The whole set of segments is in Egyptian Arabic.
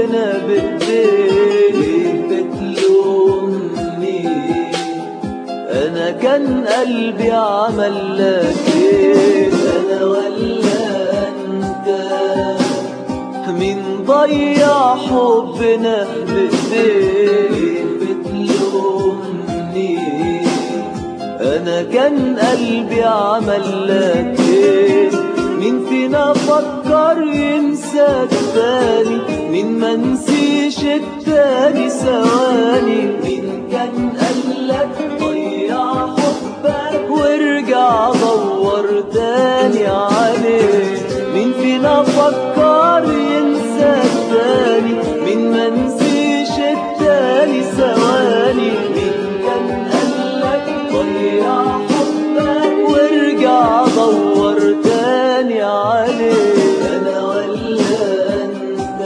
حبنا بايديك بتلومني انا كان قلبي عمل لك ايه انا ولا انت مين ضيع حبنا بايديك بتلومني انا كان قلبي عمل لك ايه مين فينا فكر ينسى التاني مين ما نسيش التاني ثواني مين كان قالك ضيع حبك وارجع دور تاني عليه مين فينا فكر ينسى التاني مين ما نسيش التاني ثواني مين كان قالك ضيع حبك وارجع دور تاني عليه انا ولا انت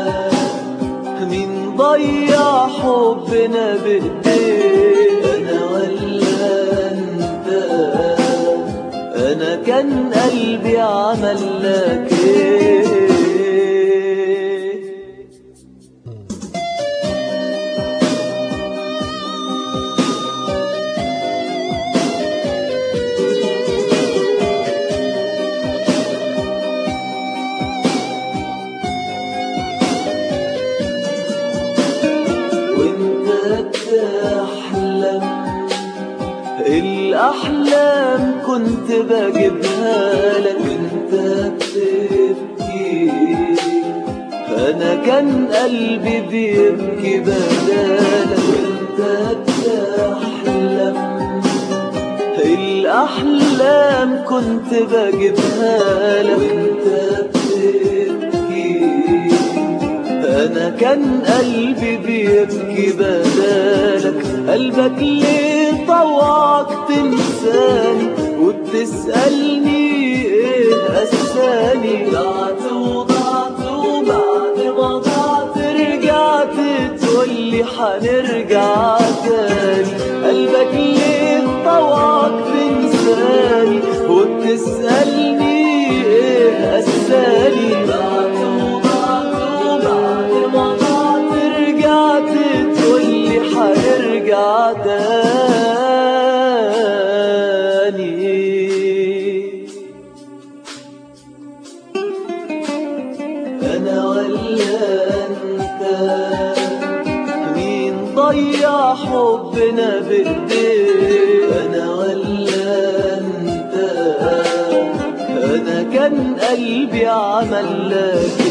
مين ضيع حبنا بايديك انا ولا انت انا كان قلبي عمل لك ايه وانت بتحلم الأحلام كنت بجيبها لك وانت بتبكي أنا كان قلبي بيبكي بدالك وانت بتحلم الأحلام كنت بجيبها لك وانت بتبكي انا كان قلبي بيبكي بدالك قلبك ليه طوعك تنساني وبتسألني ايه قساني ضعت وضعت وبعد ما ضعت رجعت تقولي حنرجع تاني قلبك ليه طوعك تنساني وبتسألني ايه قساني ضعت وضعت وبعد ما ضعت رجعت تقولي حنرجع تاني انا ولا انت مين ضيع حبنا بايديك انا ولا انت انا كان قلبي عمل لك